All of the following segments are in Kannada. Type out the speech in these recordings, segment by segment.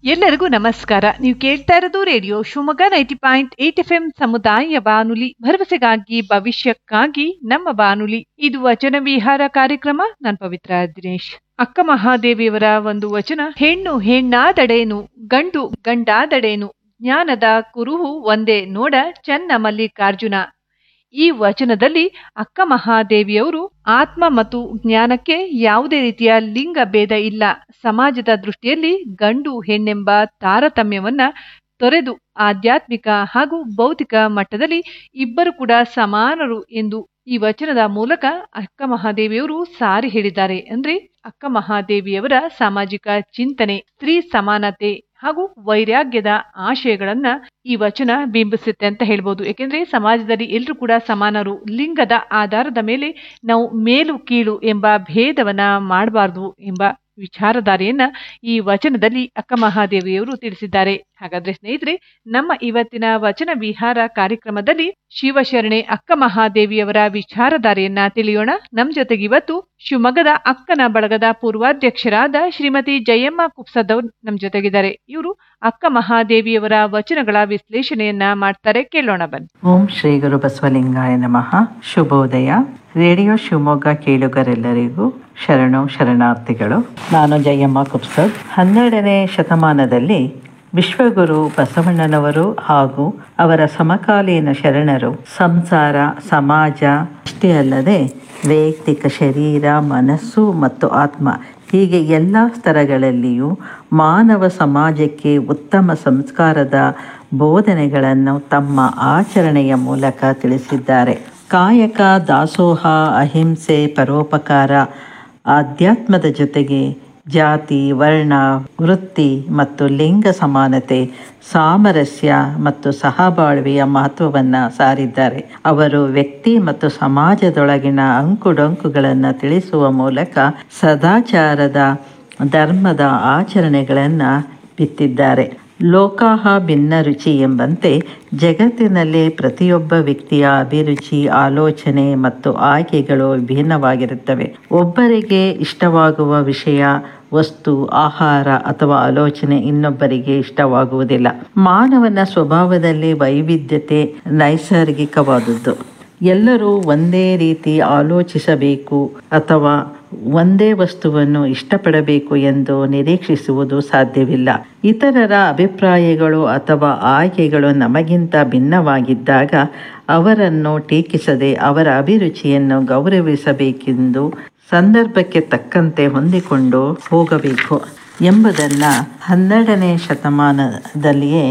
ಎಲ್ಲರಿಗೂ ನಮಸ್ಕಾರ ನೀವು ಕೇಳ್ತಾ ಇರೋದು radio Shivamogga ninety point eight F M ಸಮುದಾಯ ಬಾನುಲಿ ಭರವಸೆಗಾಗಿ ಭವಿಷ್ಯಕ್ಕಾಗಿ ನಮ್ಮ ಬಾನುಲಿ ಇದು ವಚನ ವಿಹಾರ ಕಾರ್ಯಕ್ರಮ ನಾನ್ ಪವಿತ್ರ ದಿನೇಶ್ ಅಕ್ಕ ಮಹಾದೇವಿಯವರ ಒಂದು ವಚನ ಹೆಣ್ಣು ಹೆಣ್ಣಾದಡೇನು ಗಂಡು ಗಂಡಾದಡೇನು ಜ್ಞಾನದ ಕುರುಹು ಒಂದೇ ನೋಡ ಚೆನ್ನ ಮಲ್ಲಿಕಾರ್ಜುನ ಈ ವಚನದಲ್ಲಿ ಅಕ್ಕ ಮಹಾದೇವಿಯವರು ಆತ್ಮ ಮತ್ತು ಜ್ಞಾನಕ್ಕೆ ಯಾವುದೇ ರೀತಿಯ ಲಿಂಗ ಭೇದ ಇಲ್ಲ ಸಮಾಜದ ದೃಷ್ಟಿಯಲ್ಲಿ ಗಂಡು ಹೆಣ್ಣೆಂಬ ತಾರತಮ್ಯವನ್ನ ತೊರೆದು ಆಧ್ಯಾತ್ಮಿಕ ಹಾಗೂ ಭೌತಿಕ ಮಟ್ಟದಲ್ಲಿ ಇಬ್ಬರು ಕೂಡ ಸಮಾನರು ಎಂದು ಈ ವಚನದ ಮೂಲಕ ಅಕ್ಕ ಮಹಾದೇವಿಯವರು ಸಾರಿ ಹೇಳಿದ್ದಾರೆ ಅಂದ್ರೆ ಅಕ್ಕ ಮಹಾದೇವಿಯವರ ಸಾಮಾಜಿಕ ಚಿಂತನೆ ಸ್ತ್ರೀ ಸಮಾನತೆ ಹಾಗೂ ವೈರಾಗ್ಯದ ಆಶಯಗಳನ್ನ ಈ ವಚನ ಬಿಂಬಿಸುತ್ತೆ ಅಂತ ಹೇಳ್ಬೋದು ಯಾಕೆಂದ್ರೆ ಸಮಾಜದಲ್ಲಿ ಎಲ್ಲರೂ ಕೂಡ ಸಮಾನರು ಲಿಂಗದ ಆಧಾರದ ಮೇಲೆ ನಾವು ಮೇಲು ಕೀಳು ಎಂಬ ಭೇದವನ್ನ ಮಾಡಬಾರ್ದು ಎಂಬ ವಿಚಾರಧಾರೆಯನ್ನ ಈ ವಚನದಲ್ಲಿ ಅಕ್ಕ ಮಹಾದೇವಿಯವರು ತಿಳಿಸಿದ್ದಾರೆ ಹಾಗಾದ್ರೆ ಸ್ನೇಹಿತರೆ ನಮ್ಮ ಇವತ್ತಿನ ವಚನ ವಿಹಾರ ಕಾರ್ಯಕ್ರಮದಲ್ಲಿ ಶಿವಶರಣೆ ಅಕ್ಕ ಮಹಾದೇವಿಯವರ ವಿಚಾರಧಾರೆಯನ್ನ ತಿಳಿಯೋಣ ನಮ್ ಜೊತೆಗೆ ಇವತ್ತು ಶಿವಮೊಗ್ಗದ ಅಕ್ಕನ ಬಳಗದ ಪೂರ್ವಾಧ್ಯಕ್ಷರಾದ ಶ್ರೀಮತಿ ಜಯಮ್ಮ ಕುಪ್ಸದವ್ರು ನಮ್ ಜೊತೆಗಿದ್ದಾರೆ ಇವರು ಅಕ್ಕ ಮಹಾದೇವಿಯವರ ವಚನಗಳ ವಿಶ್ಲೇಷಣೆಯನ್ನ ಮಾಡ್ತಾರೆ ಕೇಳೋಣ ಬನ್ನಿ ಓಂ ಶ್ರೀ ಗುರು ಬಸವಲಿಂಗಾಯ ನಮಃ ಶುಭೋದಯ ರೇಡಿಯೋ ಶಿವಮೊಗ್ಗ ಕೇಳುಗರೆಲ್ಲರಿಗೂ ಶರಣು ಶರಣಾರ್ಥಿಗಳು ನಾನು ಜಯಮ್ಮ ಕುಪ್ಸದ್ ಹನ್ನೆರಡನೇ ಶತಮಾನದಲ್ಲಿ ವಿಶ್ವಗುರು ಬಸವಣ್ಣನವರು ಹಾಗೂ ಅವರ ಸಮಕಾಲೀನ ಶರಣರು ಸಂಸಾರ ಸಮಾಜ ಅಷ್ಟೇ ಅಲ್ಲದೆ ವೈಯಕ್ತಿಕ ಶರೀರ ಮನಸ್ಸು ಮತ್ತು ಆತ್ಮ ಹೀಗೆ ಎಲ್ಲ ಸ್ತರಗಳಲ್ಲಿಯೂ ಮಾನವ ಸಮಾಜಕ್ಕೆ ಉತ್ತಮ ಸಂಸ್ಕಾರದ ಬೋಧನೆಗಳನ್ನು ತಮ್ಮ ಆಚರಣೆಯ ಮೂಲಕ ತಿಳಿಸಿದ್ದಾರೆ ಕಾಯಕ ದಾಸೋಹ ಅಹಿಂಸೆ ಪರೋಪಕಾರ ಆಧ್ಯಾತ್ಮದ ಜೊತೆಗೆ ಜಾತಿ ವರ್ಣ ವೃತ್ತಿ ಮತ್ತು ಲಿಂಗ ಸಮಾನತೆ ಸಾಮರಸ್ಯ ಮತ್ತು ಸಹಬಾಳ್ವೆಯ ಮಹತ್ವವನ್ನು ಸಾರಿದ್ದಾರೆ ಅವರು ವ್ಯಕ್ತಿ ಮತ್ತು ಸಮಾಜದೊಳಗಿನ ಅಂಕುಡೊಂಕುಗಳನ್ನು ತಿಳಿಸುವ ಮೂಲಕ ಸದಾಚಾರದ ಧರ್ಮದ ಆಚರಣೆಗಳನ್ನು ಬಿತ್ತಿದ್ದಾರೆ ಲೋಕಾಹ ಭಿನ್ನ ರುಚಿ ಎಂಬಂತೆ ಜಗತ್ತಿನಲ್ಲಿ ಪ್ರತಿಯೊಬ್ಬ ವ್ಯಕ್ತಿಯ ಅಭಿರುಚಿ ಆಲೋಚನೆ ಮತ್ತು ಆಯ್ಕೆಗಳು ವಿಭಿನ್ನವಾಗಿರುತ್ತವೆ ಒಬ್ಬರಿಗೆ ಇಷ್ಟವಾಗುವ ವಿಷಯ ವಸ್ತು ಆಹಾರ ಅಥವಾ ಆಲೋಚನೆ ಇನ್ನೊಬ್ಬರಿಗೆ ಇಷ್ಟವಾಗುವುದಿಲ್ಲ ಮಾನವನ ಸ್ವಭಾವದಲ್ಲಿ ವೈವಿಧ್ಯತೆ ನೈಸರ್ಗಿಕವಾದದ್ದು ಎಲ್ಲರೂ ಒಂದೇ ರೀತಿ ಆಲೋಚಿಸಬೇಕು ಅಥವಾ ಒಂದೇ ವಸ್ತುವನ್ನು ಇಷ್ಟಪಡಬೇಕು ಎಂದು ನಿರೀಕ್ಷಿಸುವುದು ಸಾಧ್ಯವಿಲ್ಲ ಇತರರ ಅಭಿಪ್ರಾಯಗಳು ಅಥವಾ ಆಯ್ಕೆಗಳು ನಮಗಿಂತ ಭಿನ್ನವಾಗಿದ್ದಾಗ ಅವರನ್ನು ಟೀಕಿಸದೆ ಅವರ ಅಭಿರುಚಿಯನ್ನು ಗೌರವಿಸಬೇಕೆಂದು ಸಂದರ್ಭಕ್ಕೆ ತಕ್ಕಂತೆ ಹೊಂದಿಕೊಂಡು ಹೋಗಬೇಕು ಎಂಬುದನ್ನು ಹನ್ನೆರಡನೇ ಶತಮಾನದಲ್ಲಿಯೇ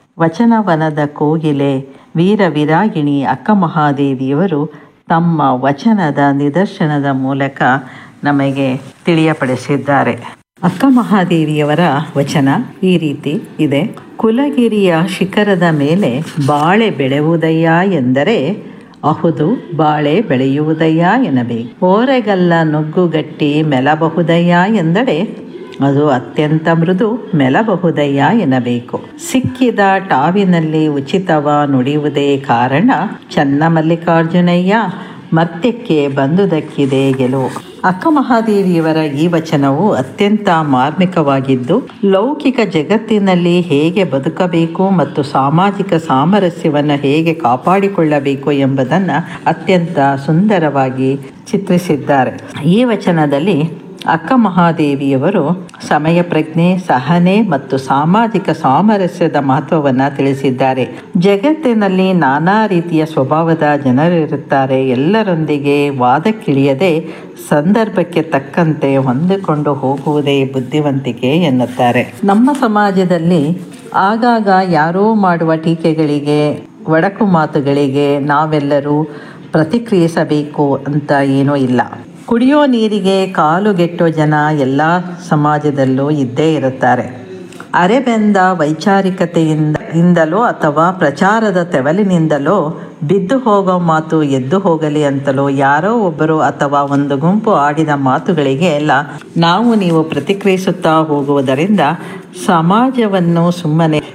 ವಚನವನದ ಕೋಗಿಲೆ ವೀರ ವಿರಾಗಿಣಿ ಅಕ್ಕ ಮಹಾದೇವಿಯವರು ತಮ್ಮ ವಚನದ ನಿದರ್ಶನದ ಮೂಲಕ ನಮಗೆ ತಿಳಿಯಪಡಿಸಿದ್ದಾರೆ ಅಕ್ಕ ಮಹಾದೇವಿಯವರ ವಚನ ಈ ರೀತಿ ಇದೆ ಕುಲಗಿರಿಯ ಶಿಖರದ ಮೇಲೆ ಬಾಳೆ ಬೆಳೆಯುವುದಯ್ಯ ಎಂದರೆ ಅಹುದು ಬಾಳೆ ಬೆಳೆಯುವುದಯ್ಯ ಎನ್ನಬೇಕು ಓರೆಗಲ್ಲ ನುಗ್ಗುಗಟ್ಟಿ ಮೆಲಬಹುದಯ್ಯ ಎಂದರೆ ಅದು ಅತ್ಯಂತ ಮೃದು ಮೆಲಬಹುದಯ್ಯ ಎನ್ನಬೇಕು ಸಿಕ್ಕಿದ ಟಾವಿನಲ್ಲಿ ಉಚಿತವ ನುಡಿಯುವುದೇ ಕಾರಣ ಚನ್ನಮಲ್ಲಿಕಾರ್ಜುನಯ್ಯ ಮರ್ತ್ಯಕ್ಕೆ ಬಂದುದಕ್ಕಿದೆ ಗೆಲುವು ಅಕ್ಕ ಮಹಾದೇವಿಯವರ ಈ ವಚನವು ಅತ್ಯಂತ ಮಾರ್ಮಿಕವಾಗಿದ್ದು ಲೌಕಿಕ ಜಗತ್ತಿನಲ್ಲಿ ಹೇಗೆ ಬದುಕಬೇಕು ಮತ್ತು ಸಾಮಾಜಿಕ ಸಾಮರಸ್ಯವನ್ನು ಹೇಗೆ ಕಾಪಾಡಿಕೊಳ್ಳಬೇಕು ಎಂಬುದನ್ನು ಅತ್ಯಂತ ಸುಂದರವಾಗಿ ಚಿತ್ರಿಸಿದ್ದಾರೆ ಈ ವಚನದಲ್ಲಿ ಅಕ್ಕ ಮಹಾದೇವಿಯವರು ಸಮಯ ಪ್ರಜ್ಞೆ ಸಹನೆ ಮತ್ತು ಸಾಮಾಜಿಕ ಸಾಮರಸ್ಯದ ಮಹತ್ವವನ್ನು ತಿಳಿಸಿದ್ದಾರೆ ಜಗತ್ತಿನಲ್ಲಿ ನಾನಾ ರೀತಿಯ ಸ್ವಭಾವದ ಜನರಿರುತ್ತಾರೆ ಎಲ್ಲರೊಂದಿಗೆ ವಾದಕ್ಕಿಳಿಯದೆ ಸಂದರ್ಭಕ್ಕೆ ತಕ್ಕಂತೆ ಹೊಂದಿಕೊಂಡು ಹೋಗುವುದೇ ಬುದ್ಧಿವಂತಿಕೆ ಎನ್ನುತ್ತಾರೆ ನಮ್ಮ ಸಮಾಜದಲ್ಲಿ ಆಗಾಗ ಯಾರೋ ಮಾಡುವ ಟೀಕೆಗಳಿಗೆ ಒಡಕು ಮಾತುಗಳಿಗೆ ನಾವೆಲ್ಲರೂ ಪ್ರತಿಕ್ರಿಯಿಸಬೇಕು ಅಂತ ಏನೂ ಇಲ್ಲ ಕುಡಿಯೋ ನೀರಿಗೆ ಕಾಲುಗೆಟ್ಟೋ ಜನ ಎಲ್ಲ ಸಮಾಜದಲ್ಲೂ ಇದ್ದೇ ಇರುತ್ತಾರೆ ಅರೆಬೆಂದ ವೈಚಾರಿಕತೆಯಿಂದ ಇಂದಲೋ ಅಥವಾ ಪ್ರಚಾರದ ತೆವಲಿನಿಂದಲೋ ಬಿದ್ದು ಹೋಗೋ ಮಾತು ಎದ್ದು ಹೋಗಲಿ ಅಂತಲೋ ಯಾರೋ ಒಬ್ಬರು ಅಥವಾ ಒಂದು ಗುಂಪು ಆಡಿದ ಮಾತುಗಳಿಗೆ ಎಲ್ಲ ನಾವು ನೀವು ಪ್ರತಿಕ್ರಿಯಿಸುತ್ತಾ ಹೋಗುವುದರಿಂದ ಸಮಾಜವನ್ನು ಸುಮ್ಮನೆ